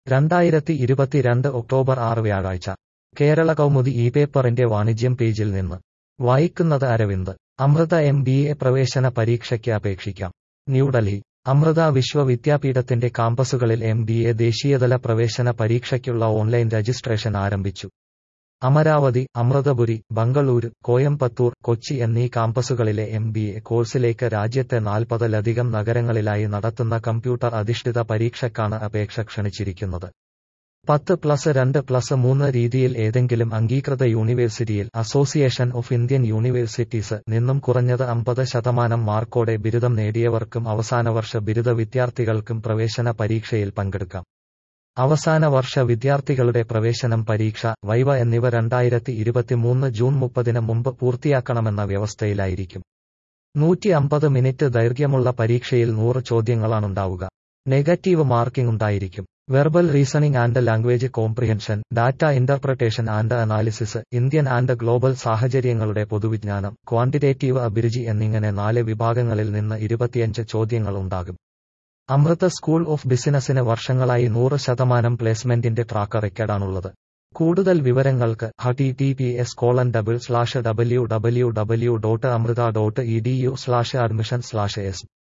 രണ്ടായിരത്തി ഇരുപത്തിരണ്ട് ഒക്ടോബർ ആറ് വ്യാഴാഴ്ച കേരള കൗമുദി ഇ പേപ്പറിന്റെ വാണിജ്യം പേജിൽ നിന്ന് വായിക്കുന്നത് Aravind Amrita M B A പ്രവേശന പരീക്ഷയ്ക്ക് അപേക്ഷിക്കാം ന്യൂഡൽഹി അമൃത വിശ്വവിദ്യാപീഠത്തിന്റെ കാമ്പസുകളിൽ എം ബി എ ദേശീയതല പ്രവേശന പരീക്ഷയ്ക്കുള്ള ഓൺലൈൻ രജിസ്ട്രേഷൻ ആരംഭിച്ചു അമരാവതി അമൃതപുരി ബംഗളൂരു കോയമ്പത്തൂർ കൊച്ചി എന്നീ കാമ്പസുകളിലെ എം ബി എ കോഴ്സിലേക്ക് രാജ്യത്തെ നാൽപ്പതിലധികം നഗരങ്ങളിലായി നടത്തുന്ന കമ്പ്യൂട്ടർ അധിഷ്ഠിത പരീക്ഷയ്ക്കാണ് അപേക്ഷ ക്ഷണിച്ചിരിക്കുന്നത് പത്ത് പ്ലസ് രണ്ട് പ്ലസ് മൂന്ന് രീതിയിൽ ഏതെങ്കിലും അംഗീകൃത യൂണിവേഴ്സിറ്റിയിൽ അസോസിയേഷൻ ഓഫ് ഇന്ത്യൻ യൂണിവേഴ്സിറ്റീസ് നിന്നും കുറഞ്ഞത് അമ്പത് ശതമാനം മാർക്കോടെ ബിരുദം നേടിയവർക്കും അവസാനവർഷ ബിരുദ വിദ്യാർത്ഥികൾക്കും പ്രവേശന പരീക്ഷയിൽ പങ്കെടുക്കാം അവസാന വർഷ വിദ്യാർത്ഥികളുടെ പ്രവേശനം പരീക്ഷ വൈവ എന്നിവ രണ്ടായിരത്തി ഇരുപത്തിമൂന്ന് ജൂൺ മുപ്പതിന് മുമ്പ് പൂർത്തിയാക്കണമെന്ന വ്യവസ്ഥയിലായിരിക്കും നൂറ്റി അമ്പത് മിനിറ്റ് ദൈർഘ്യമുള്ള പരീക്ഷയിൽ നൂറ് ചോദ്യങ്ങളാണുണ്ടാവുക നെഗറ്റീവ് മാർക്കിംഗ് ഉണ്ടായിരിക്കും verbal reasoning and language comprehension data interpretation and analysis Indian and global സാഹചര്യങ്ങളുടെ പൊതുവിജ്ഞാനം ക്വാണ്ടിറ്റേറ്റീവ് അഭിരുചി എന്നിങ്ങനെ നാല് വിഭാഗങ്ങളിൽ നിന്ന് ഇരുപത്തിയഞ്ച് ചോദ്യങ്ങൾ ഉണ്ടാകും അമൃത സ്കൂൾ ഓഫ് ബിസിനസിന് വർഷങ്ങളായി നൂറ് ശതമാനം പ്ലേസ്മെന്റിന്റെ ട്രാക്ക് റെക്കോർഡാണുള്ളത് കൂടുതൽ വിവരങ്ങൾക്ക് H T T P S colon double slash W W W dot Amrita dot E D U slash admission slash S